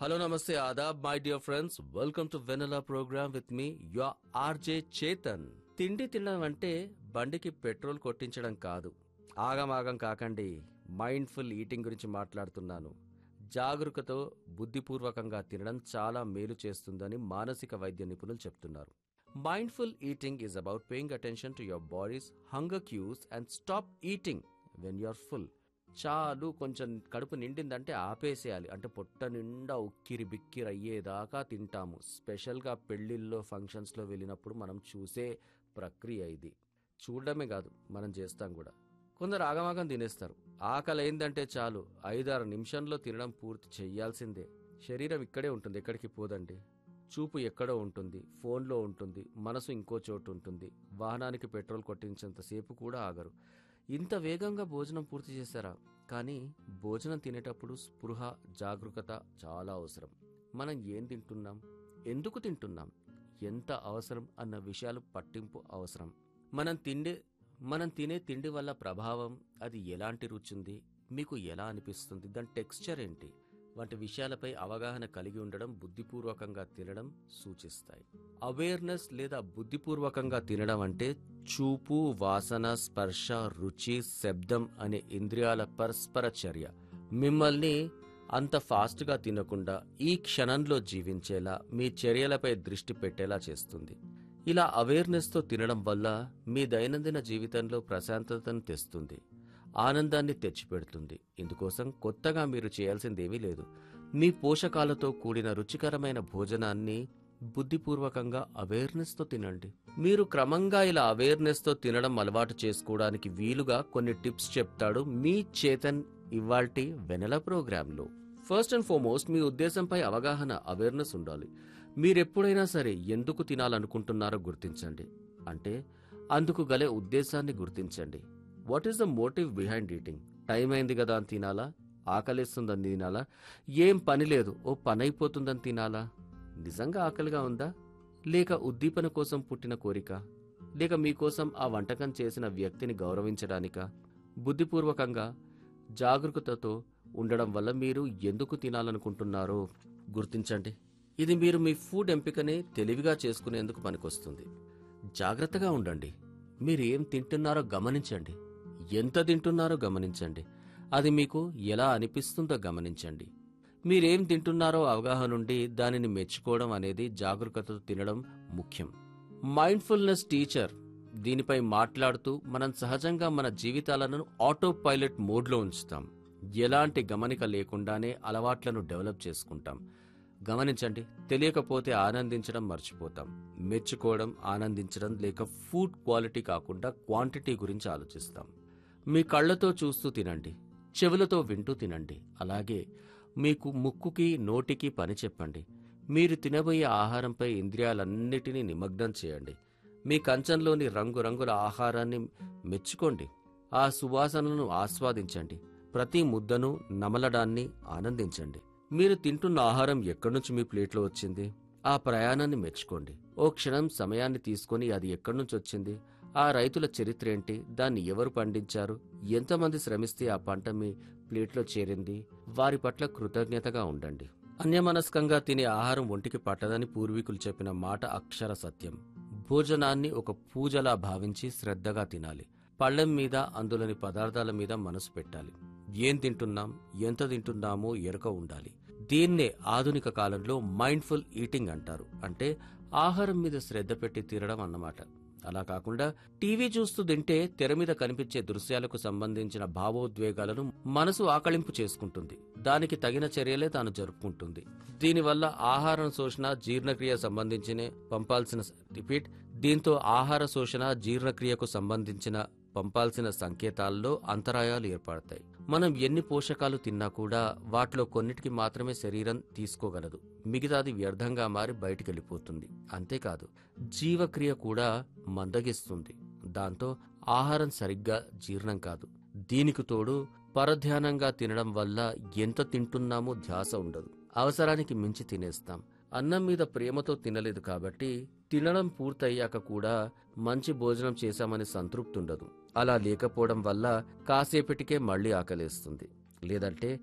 Hello, Namaste, Adab, my dear friends. Welcome to Vanilla program with me, your RJ Chetan. తిండి తినడం అంటే బండికి petrol కొట్టించడం కాదు ఆగమాగం కాకండి మైండ్ఫుల్ ఈటింగ్ గురించి మాట్లాడుతున్నాను జాగరూకతో బుద్ధిపూర్వకంగా తినడం చాలా మేలు చేస్తుందని మానసిక వైద్య నిపుణులు చెప్తున్నారు mindful eating is about paying attention to your body's hunger cues and stop eating when you're full చాలు కొంచెం కడుపు నిండిందంటే ఆపేసేయాలి అంటే పొట్ట నిండా ఉక్కిరి బిక్కిరి అయ్యేదాకా తింటాము స్పెషల్గా పెళ్ళిళ్ళలో ఫంక్షన్స్లో వెళ్ళినప్పుడు మనం చూసే ప్రక్రియ ఇది చూడడమే కాదు మనం చేస్తాం కూడా కొందరు ఆగమాగం తినేస్తారు ఆకలి అయిందంటే చాలు ఐదారు నిమిషంలో తినడం పూర్తి చెయ్యాల్సిందే శరీరం ఇక్కడే ఉంటుంది ఎక్కడికి పోదండి చూపు ఎక్కడో ఉంటుంది ఫోన్లో ఉంటుంది మనసు ఇంకో చోటు ఉంటుంది వాహనానికి పెట్రోల్ కొట్టించేంతసేపు కూడా ఆగరు ఇంత వేగంగా భోజనం పూర్తి చేశారా కానీ భోజనం తినేటప్పుడు స్పృహ జాగరూకత చాలా అవసరం మనం ఏం తింటున్నాం ఎందుకు తింటున్నాం ఎంత అవసరం అన్న విషయాలు పట్టింపు అవసరం మనం తిండి మనం తినే తిండి వల్ల ప్రభావం అది ఎలాంటి రుచి ఉంది మీకు ఎలా అనిపిస్తుంది దాని టెక్స్చర్ ఏంటి వంటి విషయాలపై అవగాహన కలిగి ఉండడం బుద్ధిపూర్వకంగా తినడం సూచిస్తాయి అవేర్నెస్ లేదా బుద్ధిపూర్వకంగా తినడం అంటే చూపు వాసన స్పర్శ రుచి శబ్దం అనే ఇంద్రియాల పరస్పర చర్య మిమ్మల్ని అంత ఫాస్ట్గా తినకుండా ఈ క్షణంలో జీవించేలా మీ చర్యలపై దృష్టి పెట్టేలా చేస్తుంది ఇలా అవేర్నెస్తో తినడం వల్ల మీ దైనందిన జీవితంలో ప్రశాంతతను తెస్తుంది ఆనందాన్ని తెచ్చిపెడుతుంది ఇందుకోసం కొత్తగా మీరు చేయాల్సిందేమీ లేదు మీ పోషకాలతో కూడిన రుచికరమైన భోజనాన్ని బుద్ధిపూర్వకంగా అవేర్నెస్తో తినండి మీరు క్రమంగా ఇలా అవేర్నెస్తో తినడం అలవాటు చేసుకోవడానికి వీలుగా కొన్ని టిప్స్ చెప్తాడు మీ చేతన్ ఇవాల్టి వెనెల ప్రోగ్రాంలో ఫస్ట్ అండ్ ఫార్మోస్ట్ మీ ఉద్దేశంపై అవగాహన అవేర్నెస్ ఉండాలి మీరెప్పుడైనా సరే ఎందుకు తినాలనుకుంటున్నారో గుర్తించండి అంటే అందుకు గలే ఉద్దేశాన్ని గుర్తించండి what is the motive behind eating time అయింది కదా అని తినాలా ఆకలిస్తుందని తినాలా ఏం పని లేదు ఓ పని అయిపోతుందని తినాలా నిజంగా ఆకలిగా ఉందా లేక ఉద్దీపన కోసం పుట్టిన కోరిక లేక మీకోసం ఆ వంటకం చేసిన వ్యక్తిని గౌరవించడానికా బుద్ధిపూర్వకంగా జాగరూకతతో ఉండడం వల్ల మీరు ఎందుకు తినాలనుకుంటున్నారో గుర్తించండి ఇది మీరు మీ ఫుడ్ ఎంపికని తెలివిగా చేసుకునేందుకు పనికొస్తుంది జాగ్రత్తగా ఉండండి మీరు ఏం తింటున్నారో గమనించండి ఎంత తింటున్నారో గమనించండి అది మీకు ఎలా అనిపిస్తుందో గమనించండి మీరేం తింటున్నారో అవగాహన నుండి దానిని మెచ్చుకోవడం అనేది జాగరూకతతో తినడం ముఖ్యం మైండ్ఫుల్నెస్ టీచర్ దీనిపై మాట్లాడుతూ మనం సహజంగా మన జీవితాలను ఆటో పైలట్ మోడ్లో ఉంచుతాం ఎలాంటి గమనిక లేకుండానే అలవాట్లను డెవలప్ చేసుకుంటాం గమనించండి తెలియకపోతే ఆనందించడం మర్చిపోతాం మెచ్చుకోవడం ఆనందించడం లేక ఫుడ్ క్వాలిటీ కాకుండా క్వాంటిటీ గురించి ఆలోచిస్తాం మీ కళ్ళతో చూస్తూ తినండి చెవులతో వింటూ తినండి అలాగే మీకు ముక్కుకి నోటికి పని చెప్పండి మీరు తినబోయే ఆహారంపై ఇంద్రియాలన్నిటినీ నిమగ్నం చేయండి మీ కంచంలోని రంగురంగుల ఆహారాన్ని మెచ్చుకోండి ఆ సువాసనలను ఆస్వాదించండి ప్రతి ముద్దను నమలడాన్ని ఆనందించండి మీరు తింటున్న ఆహారం ఎక్కడి నుంచి మీ ప్లేట్లో వచ్చింది ఆ ప్రయాణాన్ని మెచ్చుకోండి ఓ క్షణం సమయాన్ని తీసుకొని అది ఎక్కడి నుంచి వచ్చింది ఆ రైతుల చరిత్ర ఏంటి దాన్ని ఎవరు పండించారు ఎంతమంది శ్రమిస్తే ఆ పంట మీ ప్లేట్లో చేరింది వారి పట్ల కృతజ్ఞతగా ఉండండి అన్యమనస్కంగా తినే ఆహారం ఒంటికి పట్టదని పూర్వీకులు చెప్పిన మాట అక్షర సత్యం భోజనాన్ని ఒక పూజలా భావించి శ్రద్ధగా తినాలి పళ్ళెం మీద అందులోని పదార్థాల మీద మనసు పెట్టాలి ఏం తింటున్నాం ఎంత తింటున్నామో ఎరక ఉండాలి దీన్నే ఆధునిక కాలంలో మైండ్ఫుల్ ఈటింగ్ అంటారు అంటే ఆహారం మీద శ్రద్ధ పెట్టి తినడం అన్నమాట అలా కాకుండా టీవీ చూస్తూ తింటే తెర మీద కనిపించే దృశ్యాలకు సంబంధించిన భావోద్వేగాలను మనసు ఆకళింపు చేసుకుంటుంది దానికి తగిన చర్యలే తాను జరుపుకుంటుంది దీనివల్ల ఆహారం శోషణ జీర్ణక్రియ సంబంధించిన పంపాల్సిన రిపీట్ దీంతో ఆహార శోషణ జీర్ణక్రియకు సంబంధించిన పంపాల్సిన సంకేతాల్లో అంతరాయాలు ఏర్పడతాయి మనం ఎన్ని పోషకాలు తిన్నా కూడా వాటిలో కొన్నిటికి మాత్రమే శరీరం తీసుకోగలదు మిగతాది వ్యర్థంగా మారి బయటికి వెళ్ళిపోతుంది అంతేకాదు జీవక్రియ కూడా మందగిస్తుంది దాంతో ఆహారం సరిగ్గా జీర్ణం కాదు దీనికి తోడు పరధ్యానంగా తినడం వల్ల ఎంత తింటున్నామో ధ్యాస ఉండదు అవసరానికి మించి తినేస్తాం అన్నం మీద ప్రేమతో తినలేదు కాబట్టి తినడం పూర్తయ్యాక కూడా మంచి భోజనం చేశామని సంతృప్తి ఉండదు అలా లేకపోవడం వల్ల కాసేపటికే మళ్ళీ ఆకలేస్తుంది లేదంటే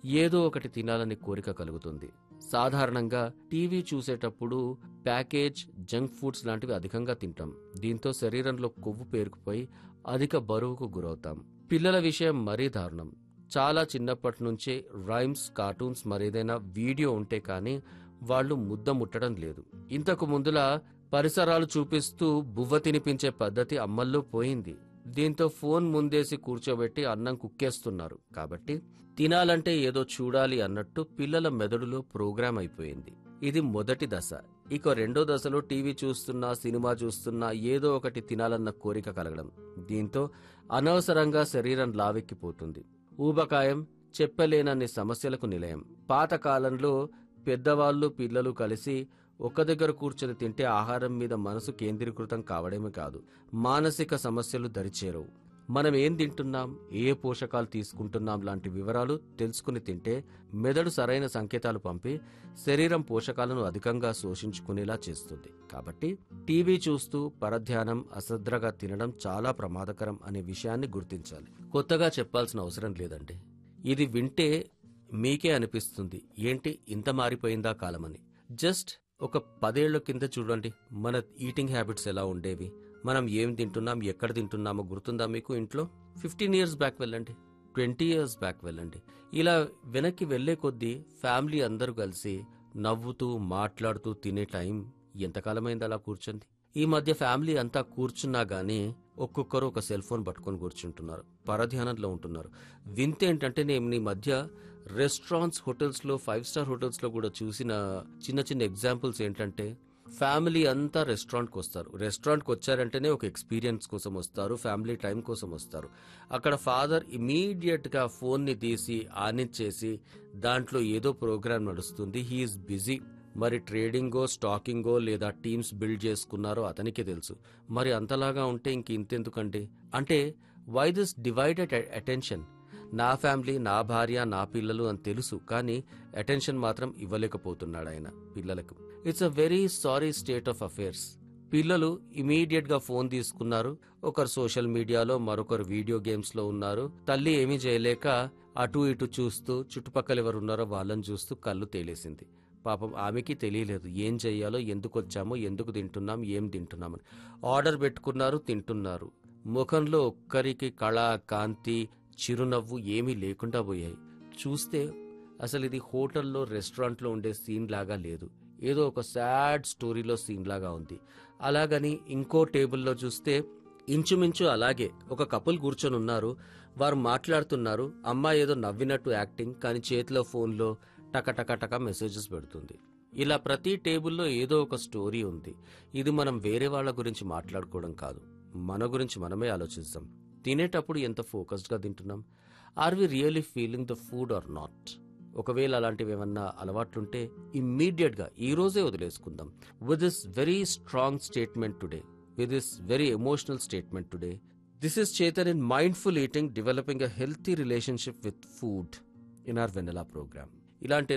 ఏదో ఒకటి తినాలని కోరిక కలుగుతుంది సాధారణంగా టీవీ చూసేటప్పుడు ప్యాకేజ్ జంక్ ఫుడ్స్ లాంటివి అధికంగా తింటాం దీంతో శరీరంలో కొవ్వు పేరుకుపోయి అధిక బరువుకు గురవుతాం పిల్లల విషయం మరీ దారుణం చాలా చిన్నప్పటి నుంచే రైమ్స్ కార్టూన్స్ మరేదైనా వీడియో ఉంటే కానీ వాళ్ళు ముద్ద ముట్టడం లేదు ఇంతకు ముందులా పరిసరాలు చూపిస్తూ బువ్వ తినిపించే పద్ధతి అమ్మల్లో పోయింది దీంతో ఫోన్ ముందేసి కూర్చోబెట్టి అన్నం కుక్కేస్తున్నారు కాబట్టి తినాలంటే ఏదో చూడాలి అన్నట్టు పిల్లల మెదడులో ప్రోగ్రామ్ అయిపోయింది ఇది మొదటి దశ ఇక రెండో దశలో టీవీ చూస్తున్నా సినిమా చూస్తున్నా ఏదో ఒకటి తినాలన్న కోరిక కలగడం దీంతో అనవసరంగా శరీరం లావెక్కిపోతుంది ఊబకాయం చెప్పలేనన్ని సమస్యలకు నిలయం పాతకాలంలో పెద్దవాళ్ళు పిల్లలు కలిసి ఒక్క దగ్గర కూర్చొని తింటే ఆహారం మీద మనసు కేంద్రీకృతం కావడమే కాదు మానసిక సమస్యలు దరిచేరవు మనం ఏం తింటున్నాం ఏ పోషకాలు తీసుకుంటున్నాం లాంటి వివరాలు తెలుసుకుని తింటే మెదడు సరైన సంకేతాలు పంపి శరీరం పోషకాలను అధికంగా శోషించుకునేలా చేస్తుంది కాబట్టి టీవీ చూస్తూ పరధ్యానం అశ్రద్ధగా తినడం చాలా ప్రమాదకరం అనే విషయాన్ని గుర్తించాలి కొత్తగా చెప్పాల్సిన అవసరం లేదండి ఇది వింటే మీకే అనిపిస్తుంది ఏంటి ఇంత మారిపోయిందా కాలమని జస్ట్ ఒక పదేళ్ల కింద చూడండి మన ఈటింగ్ హ్యాబిట్స్ ఎలా ఉండేవి మనం ఏం తింటున్నాం ఎక్కడ తింటున్నామో గుర్తుందా మీకు ఇంట్లో ఫిఫ్టీన్ ఇయర్స్ బ్యాక్ వెళ్ళండి ట్వంటీ ఇయర్స్ బ్యాక్ వెళ్ళండి ఇలా వెనక్కి వెళ్లే కొద్దీ ఫ్యామిలీ అందరూ కలిసి నవ్వుతూ మాట్లాడుతూ తినే టైం ఎంతకాలమైంది అలా కూర్చుంది ఈ మధ్య ఫ్యామిలీ అంతా కూర్చున్నా గానీ ఒక్కొక్కరు ఒక సెల్ ఫోన్ పట్టుకొని కూర్చుంటున్నారు పరధ్యానంలో ఉంటున్నారు వింత ఏంటంటే నేను ఈ మధ్య రెస్టారెంట్స్ హోటల్స్లో ఫైవ్ స్టార్ హోటల్స్లో కూడా చూసిన చిన్న చిన్న ఎగ్జాంపుల్స్ ఏంటంటే ఫ్యామిలీ అంతా రెస్టారెంట్కి వస్తారు రెస్టారెంట్కి వచ్చారంటేనే ఒక ఎక్స్పీరియన్స్ కోసం వస్తారు ఫ్యామిలీ టైం కోసం వస్తారు అక్కడ ఫాదర్ ఇమీడియట్గా ఫోన్ని తీసి ఆనిచ్చేసి దాంట్లో ఏదో ప్రోగ్రామ్ నడుస్తుంది హీఈస్ బిజీ మరి ట్రేడింగో స్టాకింగో లేదా టీమ్స్ బిల్డ్ చేసుకున్నారో అతనికే తెలుసు మరి అంతలాగా ఉంటే ఇంక ఇంతెందుకండి అంటే వై దిస్ డివైడెడ్ అటెన్షన్ నా ఫ్యామిలీ నా భార్య నా పిల్లలు అని తెలుసు కానీ అటెన్షన్ మాత్రం ఇవ్వలేకపోతున్నాడు ఆయన పిల్లలకు it's a very sorry state of affairs పిల్లలు ఇమీడియట్ గా ఫోన్ తీసుకున్నారు ఒకరు సోషల్ మీడియాలో మరొకరు వీడియో గేమ్స్ లో ఉన్నారు తల్లి ఏమీ చేయలేక అటు ఇటు చూస్తూ చుట్టుపక్కల ఎవరు ఉన్నారో వాళ్ళని చూస్తూ కళ్ళు తేలేసింది పాపం ఆమెకి తెలియలేదు ఏం చెయ్యాలో ఎందుకు వచ్చామో ఎందుకు తింటున్నాం ఏం తింటున్నామని ఆర్డర్ పెట్టుకున్నారు తింటున్నారు ముఖంలో ఒక్కరికి కళ కాంతి చిరునవ్వు ఏమీ లేకుండా పోయాయి చూస్తే అసలు ఇది హోటల్లో రెస్టారెంట్లో ఉండే సీన్ లాగా లేదు ఏదో ఒక సాడ్ స్టోరీలో సీన్ లాగా ఉంది అలాగని ఇంకో టేబుల్లో చూస్తే ఇంచుమించు అలాగే ఒక కపుల్ కూర్చొని ఉన్నారు వారు మాట్లాడుతున్నారు అమ్మాయి ఏదో నవ్వినట్టు యాక్టింగ్ కానీ చేతిలో ఫోన్లో టక టక టక మెసేజెస్ పెడుతుంది ఇలా ప్రతి టేబుల్లో ఏదో ఒక స్టోరీ ఉంది ఇది మనం వేరే వాళ్ళ గురించి మాట్లాడుకోవడం కాదు మన గురించి మనమే ఆలోచిస్తాం తినేటప్పుడు ఎంత ఫోకస్డ్గా తింటున్నాం are we really feeling the food or not ఒకవేళ అలాంటివి ఏమన్నా అలవాట్లుంటే ఇమ్మీడియట్గా ఈ రోజే వదిలేసుకుందాం with this very strong statement today with this very emotional statement today this is Chetan in mindful eating developing a healthy relationship with food in our Vennela program ఇలాంటి